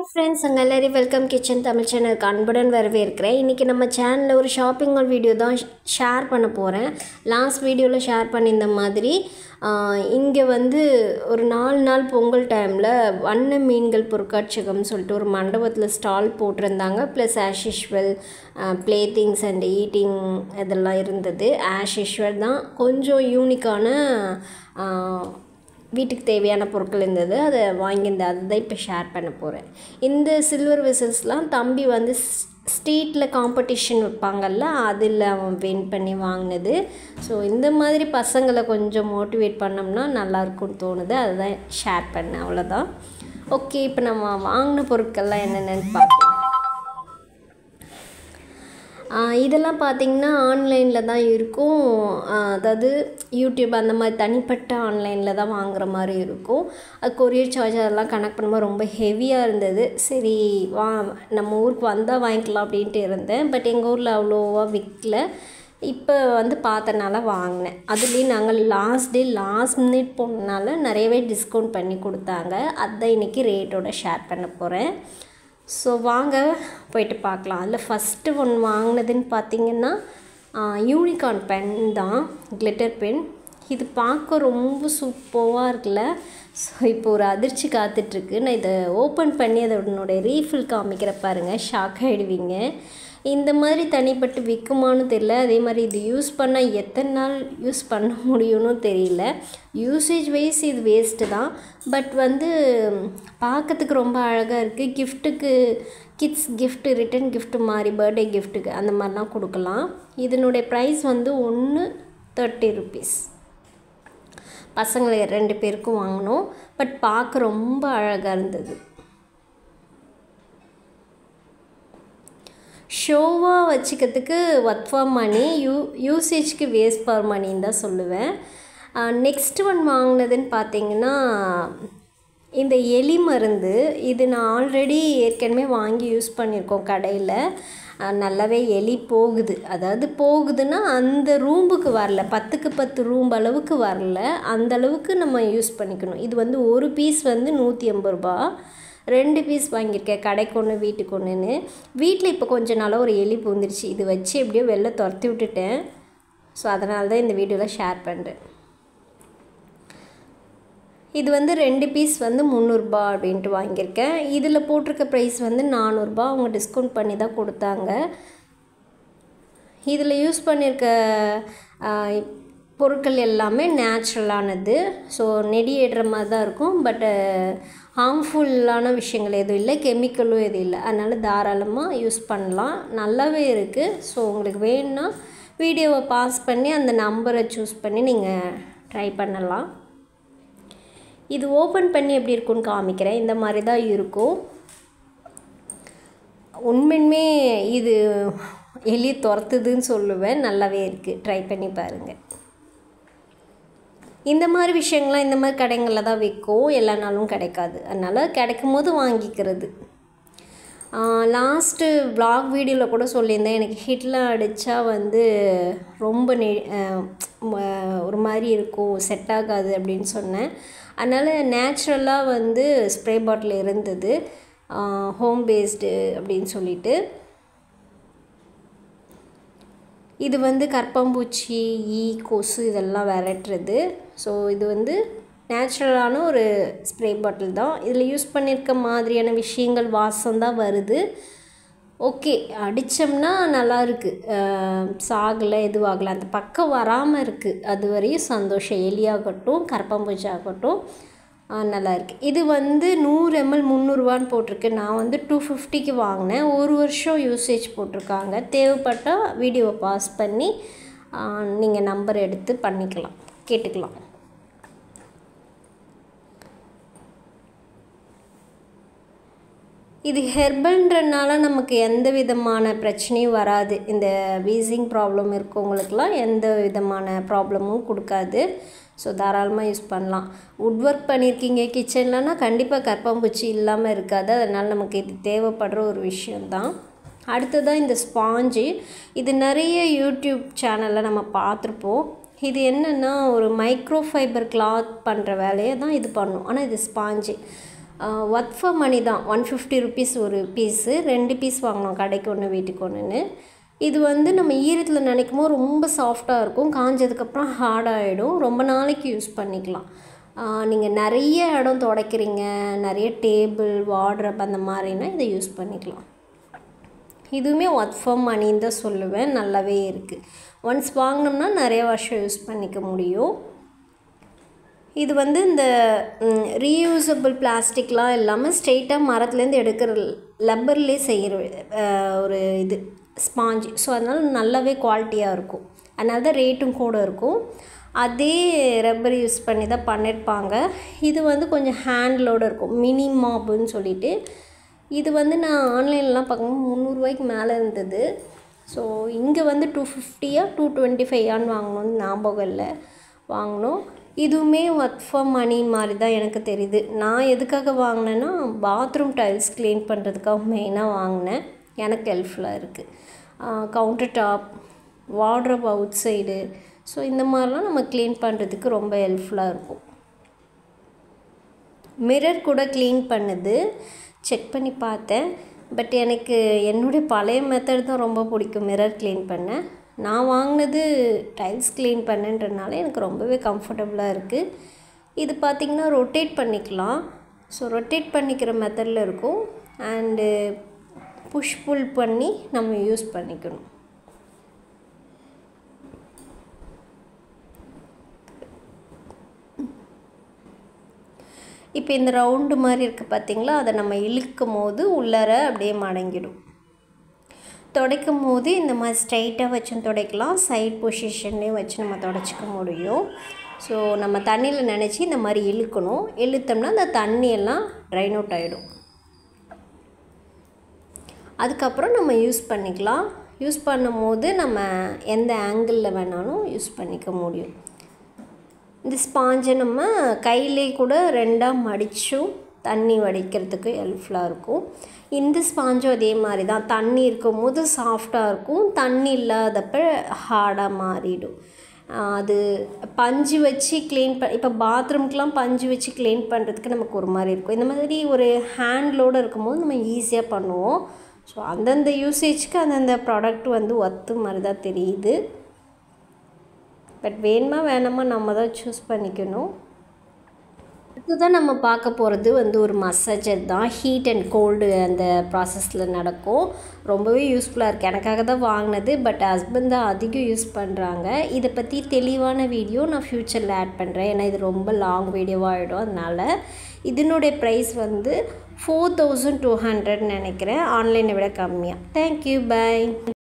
friends அங்கே எல்லாரையும் welcome kitchen Tamil சேனலுக்கு அன்புடன் வரவேற்கிறேன் இன்றைக்கி நம்ம சேனலில் ஒரு ஷாப்பிங் மால் வீடியோ தான் ஷேர் பண்ண போகிறேன் லாஸ்ட் வீடியோவில் ஷேர் பண்ணியிருந்த மாதிரி இங்கே வந்து ஒரு நாலு நாள் பொங்கல் டைமில் வண்ண மீன்கள் பொருட்காட்சியகம்னு சொல்லிட்டு ஒரு மண்டபத்தில் ஸ்டால் போட்டிருந்தாங்க plus as usual play things and eating இதெல்லாம் இருந்தது ஆஸ் யூஷுவல் தான் கொஞ்சம் யூனிக்கான வீட்டுக்கு தேவையான பொருட்கள் இருந்தது அதை வாங்கியிருந்தேன் அதுதான் இப்போ ஷேர் பண்ண போகிறேன் இந்த சில்வர் வெசல்ஸ்லாம் தம்பி வந்து ஸ்ட்ரீட்டில் காம்படிஷன் வைப்பாங்கல்ல அதில் அவன் வின் பண்ணி வாங்கினது ஸோ இந்த மாதிரி பசங்களை கொஞ்சம் மோட்டிவேட் பண்ணோம்னா நல்லாயிருக்கும்னு தோணுது அதுதான் ஷேர் பண்ணேன் அவ்வளோதான் ஓகே இப்போ நம்ம வாங்கின பொருட்கள்லாம் என்னென்னு பார்க்கலாம் இதெல்லாம் பார்த்திங்கன்னா ஆன்லைனில் தான் இருக்கும் அதாவது யூடியூப் அந்த மாதிரி தனிப்பட்ட ஆன்லைனில் தான் வாங்குகிற மாதிரி இருக்கும் அது கொரியர் சார்ஜ் அதெல்லாம் கனெக்ட் பண்ணும்போது ரொம்ப ஹெவியாக இருந்தது சரி வா நம்ம ஊருக்கு வந்தால் வாங்கிக்கலாம் அப்படின்ட்டு இருந்தேன் பட் எங்கள் ஊரில் அவ்வளோவா விற்கல இப்போ வந்து பார்த்தனால வாங்கினேன் அதுலேயும் நாங்கள் லாஸ்ட் டே லாஸ்ட் மினிட் போனனால நிறையவே டிஸ்கவுண்ட் பண்ணி கொடுத்தாங்க அதுதான் இன்றைக்கி ரேட்டோட ஷேர் பண்ண போகிறேன் ஸோ வாங்க போயிட்டு பார்க்கலாம் அதில் ஃபஸ்ட்டு ஒன்று வாங்கினதுன்னு பார்த்தீங்கன்னா யூனிகார்ன் பென் தான் கிளிட்டர் பென் இது பார்க்க ரொம்ப சூப்பராக இருக்குல்ல ஸோ இப்போ ஒரு அதிர்ச்சி காத்துட்ருக்கு நான் இதை ஓப்பன் பண்ணி அதனுடைய ரீஃபில் காமிக்கிற பாருங்கள் ஷாக் ஆகிடுவீங்க இந்த மாதிரி தனிப்பட்டு விற்குமான்னு தெரியல அதே மாதிரி இது யூஸ் பண்ணால் எத்தனை நாள் யூஸ் பண்ண முடியும்னு தெரியல யூசேஜ் வைஸ் இது வேஸ்ட்டு தான் பட் வந்து பார்க்கறதுக்கு ரொம்ப அழகாக இருக்குது கிஃப்ட்டுக்கு கிட்ஸ் கிஃப்ட்டு ரிட்டன் கிஃப்ட் மாதிரி பர்த்டே கிஃப்ட்டுக்கு அந்த மாதிரிலாம் கொடுக்கலாம் இதனுடைய ப்ரைஸ் வந்து ஒன்று தேர்ட்டி ருபீஸ் பசங்களை ரெண்டு பேருக்கும் வாங்கினோம் பட் பார்க்க ரொம்ப அழகாக இருந்தது ஷோவாக வச்சுக்கிறதுக்கு ஒர்க் ஃபார் மணி யூ யூசேஜ்க்கு வேஸ்ட் ஃபார் மணின்னு தான் சொல்லுவேன் நெக்ஸ்ட் ஒன் வாங்கினதுன்னு பார்த்தீங்கன்னா இந்த எலி மருந்து இது நான் ஆல்ரெடி ஏற்கனவே வாங்கி யூஸ் பண்ணியிருக்கோம் கடையில் நல்லாவே எலி போகுது அதாவது போகுதுன்னா அந்த ரூம்புக்கு வரல பத்துக்கு பத்து ரூம் அளவுக்கு வரல அந்த அளவுக்கு நம்ம யூஸ் பண்ணிக்கணும் இது வந்து ஒரு பீஸ் வந்து நூற்றி ஐம்பது ரூபா ரெண்டு பீஸ் வாங்கியிருக்கேன் கடைக்கு ஒன்று வீட்டுக்கு ஒன்றுன்னு வீட்டில் இப்போ கொஞ்ச நாளாக ஒரு எலி பூந்துருச்சு இது வச்சு எப்படியோ வெளில துரத்தி விட்டுட்டேன் ஸோ அதனால தான் இந்த வீடியோவில் ஷேர் பண்ணுறேன் இது வந்து ரெண்டு பீஸ் வந்து முந்நூறுரூபா அப்படின்ட்டு வாங்கியிருக்கேன் இதில் போட்டிருக்க ப்ரைஸ் வந்து நானூறுரூபா அவங்க டிஸ்கவுண்ட் பண்ணி தான் கொடுத்தாங்க இதில் யூஸ் பண்ணியிருக்க பொருட்கள் எல்லாமே நேச்சுரலானது ஸோ நெடியேடுற மாதிரி தான் இருக்கும் பட்டு ஹார்ம்ஃபுல்லான விஷயங்கள் எதுவும் இல்லை கெமிக்கலும் எதுவும் இல்லை அதனால் தாராளமாக யூஸ் பண்ணலாம் நல்லாவே இருக்குது ஸோ உங்களுக்கு வேணும்னா வீடியோவை பாஸ் பண்ணி அந்த நம்பரை சூஸ் பண்ணி நீங்கள் ட்ரை பண்ணலாம் இது ஓப்பன் பண்ணி எப்படி இருக்குன்னு காமிக்கிறேன் இந்த மாதிரி தான் இருக்கும் உண்மையுமே இது எலி துரத்துதுன்னு சொல்லுவேன் நல்லாவே இருக்குது ட்ரை பண்ணி பாருங்கள் இந்த மாதிரி விஷயங்கள்லாம் இந்த மாதிரி கடைகளில் தான் விற்கும் எல்லா நாளும் கிடைக்காது அதனால் கிடைக்கும் போது வாங்கிக்கிறது லாஸ்ட்டு வ்ளாக் வீடியோவில் கூட சொல்லியிருந்தேன் எனக்கு ஹிட்லாம் அடித்தா வந்து ரொம்ப நெ ஒரு மாதிரி இருக்கும் செட் ஆகாது அப்படின்னு சொன்னேன் அதனால் நேச்சுரலாக வந்து ஸ்ப்ரே பாட்டில் இருந்தது ஹோம் பேஸ்டு அப்படின்னு சொல்லிட்டு இது வந்து கற்பம்பூச்சி ஈ கொசு இதெல்லாம் விரட்டுறது ஸோ இது வந்து நேச்சுரலான ஒரு ஸ்ப்ரே பாட்டில் தான் இதில் யூஸ் பண்ணியிருக்க மாதிரியான விஷயங்கள் வாசம் தான் வருது ஓகே அடித்தோம்னா நல்லா இருக்குது சாகலை எதுவாகலை அந்த பக்கம் வராமல் இருக்குது அது வரையும் சந்தோஷம் எலியாகட்டும் கரப்பாம்பூச்சி ஆகட்டும் நல்லா இருக்குது இது வந்து நூறு எம்எல் முந்நூறுரூவான்னு போட்டிருக்கு நான் வந்து டூ ஃபிஃப்டிக்கு வாங்கினேன் ஒரு வருஷம் யூசேஜ் போட்டிருக்காங்க தேவைப்பட்டால் வீடியோவை பாஸ் பண்ணி நீங்கள் நம்பர் எடுத்து பண்ணிக்கலாம் கேட்டுக்கலாம் இது ஹெர்பல்ன்றனால நமக்கு எந்த விதமான பிரச்சனையும் வராது இந்த வீசிங் ப்ராப்ளம் இருக்கவங்களுக்கெல்லாம் எந்த விதமான ப்ராப்ளமும் கொடுக்காது ஸோ தாராளமாக யூஸ் பண்ணலாம் உட் ஒர்க் பண்ணியிருக்கீங்க கிச்சன்லனா கண்டிப்பாக கற்பம்பூச்சி இல்லாமல் இருக்காது அதனால் நமக்கு இது தேவைப்படுற ஒரு விஷயந்தான் அடுத்ததாக இந்த ஸ்பாஞ்சு இது நிறைய யூடியூப் சேனலில் நம்ம பார்த்துருப்போம் இது என்னென்னா ஒரு மைக்ரோ ஃபைபர் கிளாத் பண்ணுற வேலையை தான் இது பண்ணும் ஆனால் இது ஸ்பாஞ்சு ஒர்க் ஃபார் மணி தான் ஒன் ஃபிஃப்டி ருபீஸ் ஒரு பீஸு ரெண்டு பீஸ் வாங்கினோம் கடைக்கு ஒன்று வீட்டுக்கு ஒன்றுன்னு இது வந்து நம்ம ஈரத்தில் நினைக்கும் போது ரொம்ப சாஃப்டாக இருக்கும் காஞ்சதுக்கப்புறம் ஹார்டாகிடும் ரொம்ப நாளைக்கு யூஸ் பண்ணிக்கலாம் நீங்கள் நிறைய இடம் துடைக்கிறீங்க நிறைய டேபிள் வார்ட்ரப் அந்த மாதிரினா இதை யூஸ் பண்ணிக்கலாம் இதுவுமே ஒர்க் ஃபார் மணின்னு தான் சொல்லுவேன் நல்லாவே இருக்குது ஒன்ஸ் வாங்கினோம்னா நிறைய வருஷம் யூஸ் பண்ணிக்க முடியும் இது வந்து இந்த ரீயூசபிள் பிளாஸ்டிக்லாம் இல்லாமல் ஸ்ட்ரெயிட்டாக மரத்துலேருந்து எடுக்கிற லப்பர்லேயே செய்கிற ஒரு இது ஸ்பாஞ்ச் ஸோ அதனால் நல்லாவே குவாலிட்டியாக இருக்கும் அதனால தான் ரேட்டும் கூட இருக்கும் அதே ரப்பர் யூஸ் பண்ணி தான் பண்ணியிருப்பாங்க இது வந்து கொஞ்சம் ஹேண்ட்லோடு இருக்கும் மினி மாப்புன்னு சொல்லிட்டு இது வந்து நான் ஆன்லைன்லாம் பார்க்கும்போது முந்நூறுரூவாய்க்கு மேலே இருந்தது ஸோ இங்கே வந்து டூ ஃபிஃப்டியா டூ டுவெண்ட்டி ஃபைவான்னு வாங்கணும்னு ஞாபகம் இல்லை வாங்கினோம் இதுவுமே ஒர்க் ஃபார் மணி மாதிரி தான் எனக்கு தெரியுது நான் எதுக்காக வாங்கினேன்னா பாத்ரூம் டைல்ஸ் க்ளீன் பண்ணுறதுக்காக மெயினாக வாங்கினேன் எனக்கு ஹெல்ப்ஃபுல்லாக இருக்குது counter top wardrobe outside so இந்த மாதிரிலாம் நம்ம க்ளீன் பண்ணுறதுக்கு ரொம்ப ஹெல்ப்ஃபுல்லாக இருக்கும் மிரர் கூட க்ளீன் பண்ணுது செக் பண்ணி பார்த்தேன் பட் எனக்கு என்னுடைய பழைய மெத்தட் தான் ரொம்ப பிடிக்கும் மிரர் க்ளீன் பண்ண நான் வாங்கினது டைல்ஸ் க்ளீன் பண்ணுன்றனால எனக்கு ரொம்பவே கம்ஃபர்டபுளாக இருக்குது இது பார்த்திங்கன்னா ரொட்டேட் பண்ணிக்கலாம் ஸோ ரொட்டேட் பண்ணிக்கிற மெத்தடில் இருக்கும் அண்டு புஷ் புல் பண்ணி நம்ம யூஸ் பண்ணிக்கணும் இப்போ இந்த ரவுண்டு மாதிரி இருக்குது பார்த்திங்களா அதை நம்ம இழுக்கும் போது உள்ளார அப்படியே மடங்கிடும் துடைக்கும் போது இந்த மாதிரி ஸ்ட்ரைட்டாக வச்சும் துடைக்கலாம் சைட் பொசிஷன்லேயும் வச்சு நம்ம துடைச்சிக்க முடியும் ஸோ நம்ம தண்ணியில் நினச்சி இந்த மாதிரி இழுக்கணும் இழுத்தோம்னா அந்த தண்ணியெல்லாம் ட்ரைன் அவுட் ஆகிடும் அதுக்கப்புறம் நம்ம யூஸ் பண்ணிக்கலாம் யூஸ் பண்ணும் போது நம்ம எந்த ஆங்கிளில் வேணாலும் யூஸ் பண்ணிக்க முடியும் இந்த ஸ்பாஞ்சை நம்ம கையிலே கூட ரெண்டாக மடித்தும் தண்ணி வடிக்கிறதுக்கு ஹெல்ப்ஃபுல்லாக இருக்கும் இந்த ஸ்பாஞ்சும் அதே மாதிரி தான் தண்ணி இருக்கும் போது சாஃப்டாக இருக்கும் தண்ணி இல்லாதப்ப ஹார்டாக மாறிடும் அது பஞ்சு வச்சு க்ளீன் ப இப்போ பாத்ரூம்க்கெலாம் பஞ்சு வச்சு க்ளீன் பண்ணுறதுக்கு நமக்கு ஒரு மாதிரி இருக்கும் இந்த மாதிரி ஒரு ஹேண்ட்லோடு இருக்கும்போது நம்ம ஈஸியாக பண்ணுவோம் ஸோ அந்தந்த யூசேஜ்க்கு அந்தந்த ப்ராடக்ட் வந்து ஒத்து மாதிரி தான் தெரியுது பட் வேணுமா வேணாமா நம்ம தான் சூஸ் பண்ணிக்கணும் அடுத்ததான் நம்ம பார்க்க போகிறது வந்து ஒரு மசாஜர் தான் ஹீட் அண்ட் கோல்டு அந்த ப்ராசஸில் நடக்கும் ரொம்பவே யூஸ்ஃபுல்லாக இருக்குது எனக்காக தான் வாங்கினது பட் ஹஸ்பண்ட் தான் அதிகம் யூஸ் பண்ணுறாங்க இதை பற்றி தெளிவான வீடியோ நான் ஃப்யூச்சரில் ஆட் பண்ணுறேன் ஏன்னா இது ரொம்ப லாங் வீடியோவாக ஆகிடும் அதனால் இதனுடைய ப்ரைஸ் வந்து ஃபோர் தௌசண்ட் டூ ஹண்ட்ரட் நினைக்கிறேன் ஆன்லைனை விட கம்மியாக தேங்க்யூ பை